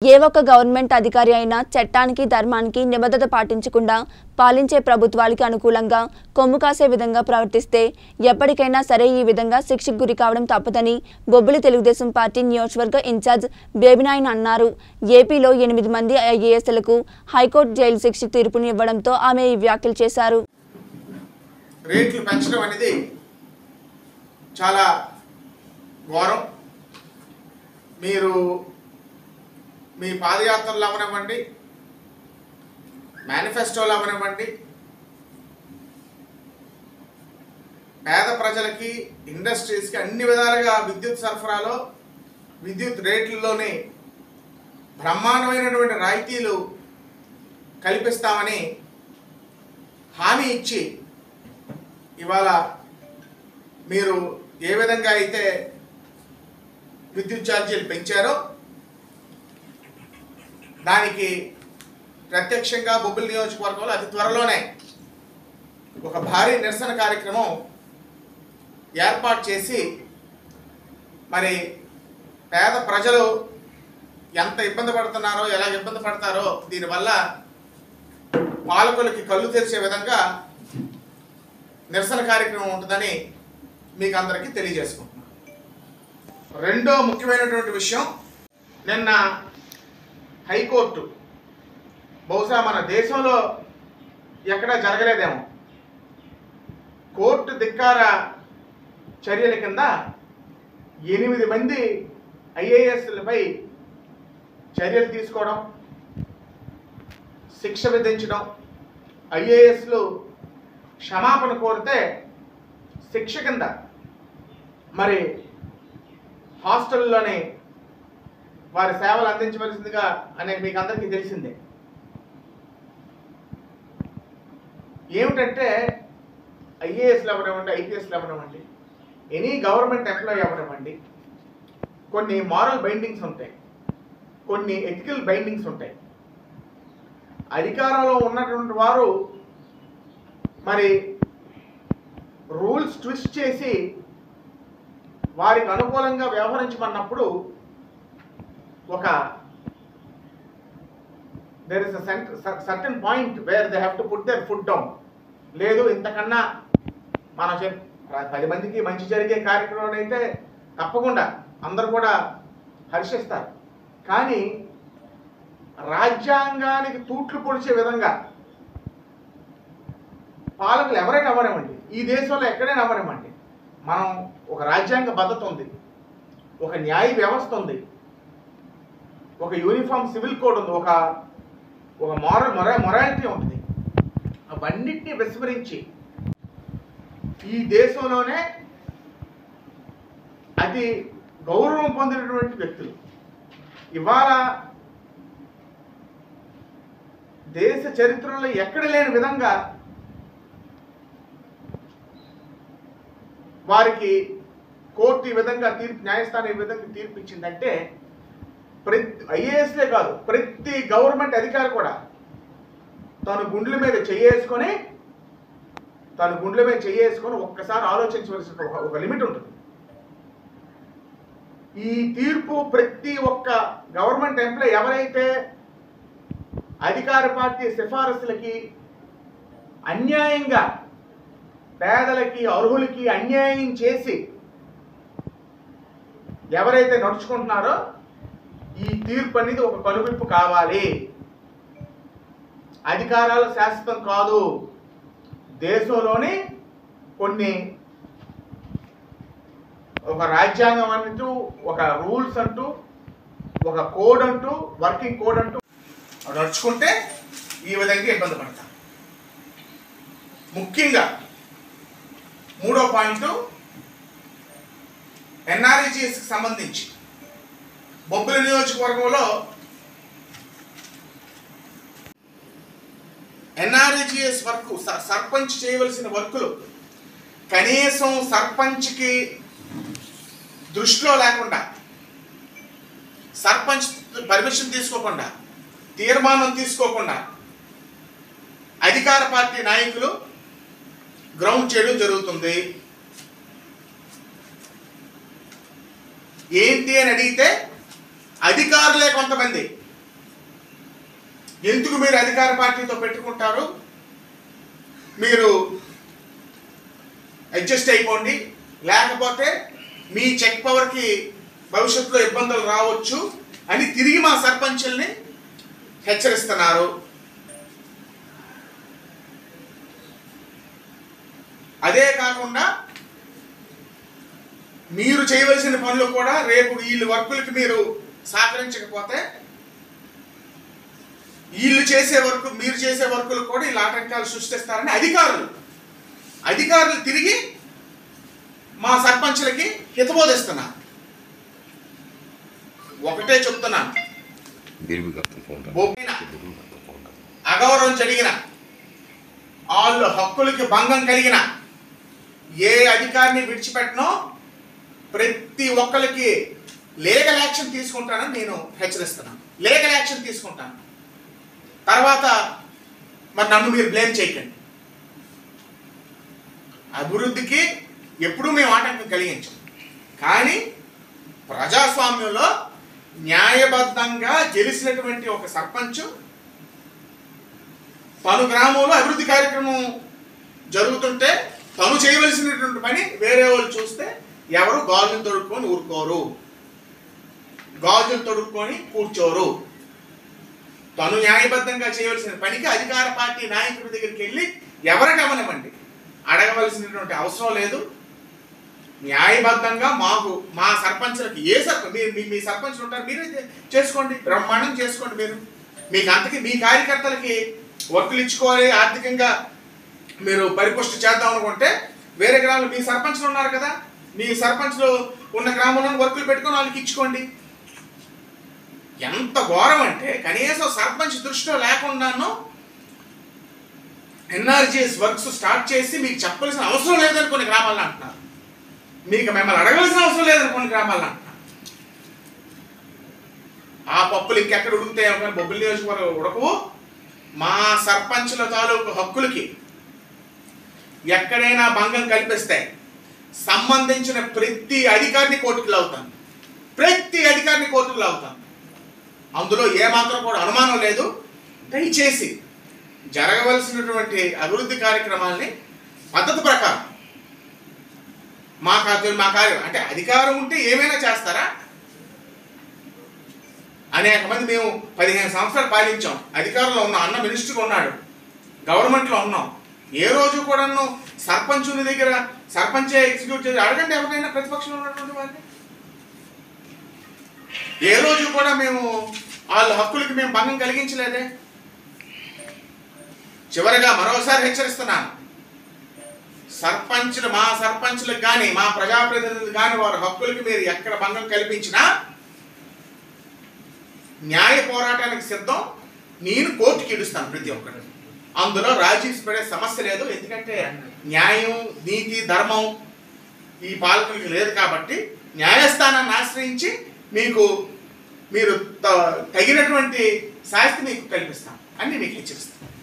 ఏ ఒక్క గవర్నమెంట్ అధికారి అయినా చట్టానికి ధర్మానికి నిబద్ధత పాటించకుండా పాలించే ప్రభుత్వాలకి అనుకూలంగా కొమ్ము కాసే విధంగా ప్రవర్తిస్తే ఎప్పటికైనా సరే ఈ విధంగా శిక్షకు గురి కావడం తప్పదని బొబ్బిలి తెలుగుదేశం పార్టీ నియోజకవర్గ ఇన్ఛార్జ్ బేబినాయన్ అన్నారు ఏపీలో ఎనిమిది మంది ఐఏఎస్లకు హైకోర్టు జైలు శిక్ష తీర్పును ఇవ్వడంతో ఆమె ఈ వ్యాఖ్యలు చేశారు రేట్లు పెంచడం అనేది చాలా ఘోరం మీరు మీ పాదయాత్రలు అవనివ్వండి మేనిఫెస్టోలు అవనివ్వండి పేద ప్రజలకి ఇండస్ట్రీస్కి అన్ని విధాలుగా విద్యుత్ సరఫరాలో విద్యుత్ రేట్లలోనే బ్రహ్మాండమైనటువంటి రాయితీలు కల్పిస్తామని హామీ ఇచ్చి ఇవాళ మీరు ఏ విధంగా అయితే విద్యుత్ ఛార్జీలు పెంచారో దానికి ప్రత్యక్షంగా బొబ్బిలి నియోజకవర్గంలో అతి త్వరలోనే ఒక భారీ నిరసన కార్యక్రమం ఏర్పాటు చేసి మరి పేద ప్రజలు ఎంత ఇబ్బంది పడుతున్నారో ఎలా ఇబ్బంది పడతారో దీనివల్ల పాలకులకి కళ్ళు తెరిచే విధంగా నిరసన కార్యక్రమం ఉంటుందని మీకు అందరికీ తెలియజేసుకుంటున్నాను రెండో ముఖ్యమైనటువంటి విషయం నిన్న హైకోర్టు బహుశా మన దేశంలో ఎక్కడా జరగలేదేమో కోర్టు ధిక్కార చర్యల కింద ఎనిమిది మంది ఐఏఎస్లపై చర్యలు తీసుకోవడం శిక్ష విధించడం ఐఏఎస్లు క్షమాపణ కోరితే శిక్ష కింద మరి హాస్టల్లోనే వారి సేవలు అందించవలసిందిగా అనే మీకు అందరికీ తెలిసిందే ఏమిటంటే ఐఏఎస్లు ఎవరవ్వండి ఐపీఎస్లు ఎవరవ్వండి ఎనీ గవర్నమెంట్ ఎంప్లాయీ ఎవరవ్వండి కొన్ని మారల్ బైండింగ్స్ ఉంటాయి కొన్ని ఎథికల్ బైండింగ్స్ ఉంటాయి అధికారంలో ఉన్నటువంటి వారు మరి రూల్స్ ట్విస్ట్ చేసి వారికి అనుకూలంగా వ్యవహరించమన్నప్పుడు ఒక there is certain point where they have to put their foot down లేదు ఇంతకన్నా మనం చెప్ పది మందికి మంచి జరిగే కార్యక్రమం అయితే తప్పకుండా అందరూ కూడా హర్షిస్తారు కానీ రాజ్యాంగానికి తూట్లు పొడిచే విధంగా పాలకులు ఎవరైనా అవ్వనివ్వండి ఈ దేశంలో ఎక్కడైనా అవ్వనివ్వండి మనం ఒక రాజ్యాంగ భద్రత ఉంది ఒక న్యాయ వ్యవస్థ ఉంది ఒక యూనిఫామ్ సివిల్ కోడ్ ఉంది ఒక ఒక మారల్ మొరా మొరాలిటీ ఉంటుంది అవన్నిటిని విస్మరించి ఈ దేశంలోనే అతి గౌరవం పొందినటువంటి వ్యక్తులు ఇవాళ దేశ చరిత్రలో ఎక్కడ లేని విధంగా వారికి కోర్టు ఈ విధంగా తీర్పు న్యాయస్థానం ఈ విధంగా తీర్పు ఇచ్చిందంటే ప్రతి ఐఏఎస్లే కాదు ప్రతి గవర్నమెంట్ అధికారి కూడా తను గుండెల మీద చెయ్యేసుకొని తను గుండెల మీద చెయ్యేసుకొని ఒక్కసారి ఆలోచించవలసిన ఒక ఒక లిమిట్ ఉంటుంది ఈ తీర్పు ప్రతి ఒక్క గవర్నమెంట్ ఎంప్లాయ్ ఎవరైతే అధికార పార్టీ సిఫారసులకి అన్యాయంగా పేదలకి అర్హులకి అన్యాయం చేసి ఎవరైతే నడుచుకుంటున్నారో ఈ తీర్పు అనేది ఒక కనువిప్పు కావాలి అధికారాలు శాశ్వతం కాదు దేశంలోని కొన్ని ఒక రాజ్యాంగం అంటూ ఒక రూల్స్ అంటూ ఒక కోడ్ అంటూ వర్కింగ్ కోడ్ అంటూ నడుచుకుంటే ఈ విధంగా ఇబ్బంది పడతాం ముఖ్యంగా మూడో పాయింట్ ఎన్ఆర్ఈజిఎస్కి సంబంధించి బొబ్బిలి నియోజకవర్గంలో ఎన్ఆర్ఈజిఎస్ వర్క్ స- సర్పంచ్ చేయవలసిన వర్కులు కనీసం సర్పంచ్కి దృష్టిలో లేకుండా సర్పంచ్ పర్మిషన్ తీసుకోకుండా తీర్మానం తీసుకోకుండా అధికార పార్టీ నాయకులు గ్రౌండ్ చేయడం జరుగుతుంది ఏంటి అని అడిగితే అధికారులే కొంతమంది ఎందుకు మీరు అధికార పార్టీతో పెట్టుకుంటారు మీరు అడ్జస్ట్ అయిపోండి లేకపోతే మీ చెక్ పవర్కి భవిష్యత్తులో ఇబ్బందులు రావచ్చు అని తిరిగి మా సర్పంచుల్ని హెచ్చరిస్తున్నారు అదే కాకుండా మీరు చేయవలసిన పనులు కూడా రేపు వీళ్ళ వర్కులకి మీరు సహకరించకపోతే వీళ్ళు చేసే వర్క్ మీరు చేసే వర్కులు కూడా ఇలా ఆటంకాలు సృష్టిస్తారని అధికారులు అధికారులు తిరిగి మా సర్పంచులకి హితబోధిస్తున్నారు ఒకటే చెప్తున్నాను బిరుగు కప్పు ఫోన్ బొమ్మిన బిరుగు కప్పు ఫోన్ అగౌరవం జరిగిన వాళ్ళు హక్కులకి భంగం కలిగిన ఏ అధికారిని విడిచిపెట్టనో ప్రతి ఒక్కరికి లీగల్ యాక్షన్ తీసుకుంటానని నేను హెచ్చరిస్తున్నాను లీగల్ యాక్షన్ తీసుకుంటాను తర్వాత మరి నన్ను మీరు బ్లేమ్ చేయకండి అభివృద్ధికి ఎప్పుడూ మేము ఆటంకం కలిగించాం కానీ ప్రజాస్వామ్యంలో న్యాయబద్ధంగా గెలిచినటువంటి ఒక సర్పంచ్ తను గ్రామంలో అభివృద్ధి కార్యక్రమం జరుగుతుంటే తను చేయవలసినటువంటి పని వేరే వాళ్ళు చూస్తే ఎవరు గాజులు తొడుక్కొని ఊరుకోరు గాజులు తొడుక్కొని కూర్చోరు తను న్యాయబద్ధంగా చేయవలసిన పనికి అధికార పార్టీ నాయకుడి దగ్గరికి వెళ్ళి ఎవరికి అవనివ్వండి అడగవలసినటువంటి అవసరం లేదు న్యాయబద్ధంగా మాకు మా సర్పంచులకి ఏ సర్పంచ్ మీరు మీ మీ సర్పంచులు ఉంటారు మీరే చే- చేసుకోండి బ్రహ్మాండం చేసుకోండి మీరు మీకు అంతకి మీ కార్యకర్తలకి వర్కులు ఇచ్చుకోవాలి ఆర్థికంగా మీరు పరిపుష్టి చేద్దాం అనుకుంటే వేరే గ్రామంలో మీ సర్పంచులు ఉన్నారు కదా మీ సర్పంచ్లు ఉన్న గ్రామంలో వర్కులు పెట్టుకొని వాళ్ళకి ఇచ్చుకోండి ఎంత ఘోరం అంటే కనీసం సర్పంచ్ దృష్టిలో లేకుండాను ఎన్ఆర్జీఎస్ వర్క్స్ స్టార్ట్ చేసి మీకు చెప్పాల్సిన అవసరం లేదని కొన్ని గ్రామాల్లో అంటున్నారు మీకు మిమ్మల్ని అడగవలసిన అవసరం లేదని కొన్ని గ్రామాల్లో అంటున్నారు ఆ పప్పులు ఇంకెక్కడ ఉడుకుతాయో కానీ బొబ్బుల నియోజకవర్గం ఉడకవు మా సర్పంచుల తాలూకు హక్కులకి ఎక్కడైనా భంగం కల్పిస్తే సంబంధించిన ప్రతి అధికారిని కోర్టుకు లాగుతాను ప్రతి అధికారిని కోర్టుకు లాగుతాను అందులో ఏమాత్రం కూడా అనుమానం లేదు దయచేసి జరగవలసినటువంటి అభివృద్ధి కార్యక్రమాల్ని పద్ధతి ప్రకారం మా కాదు మా కార్యం అంటే అధికారం ఉంటే ఏమైనా చేస్తారా అనేక మంది మేము పదిహేను సంవత్సరాలు పాలించాం అధికారంలో ఉన్నాం అన్న మినిస్టర్ ఉన్నాడు గవర్నమెంట్లో ఉన్నాం ఏ రోజు కూడాను సర్పంచుని దగ్గర సర్పంచే ఎగ్జిక్యూట్ చేసి అడగండి ఎవరికైనా ప్రతిపక్షంలో ఉన్నటువంటి వారిని ఏ రోజు కూడా మేము వాళ్ళ హక్కులకి మేము భంగం కలిగించలేదే చివరిగా మరోసారి హెచ్చరిస్తున్నాను సర్పంచులు మా సర్పంచులకు కానీ మా ప్రజాప్రతినిధులు కానీ వారి హక్కులకి మీరు ఎక్కడ భంగం కల్పించినా న్యాయ పోరాటానికి సిద్ధం నేను కోర్టుకి ఇడుస్తాను ప్రతి ఒక్కరు అందులో రాజీ పడే సమస్య లేదు ఎందుకంటే న్యాయం నీతి ధర్మం ఈ పాలకులకి లేదు కాబట్టి న్యాయస్థానాన్ని ఆశ్రయించి మీకు మీరు త- తగినటువంటి శాస్తి మీకు కల్పిస్తాం అని మీకు హెచ్చరిస్తాను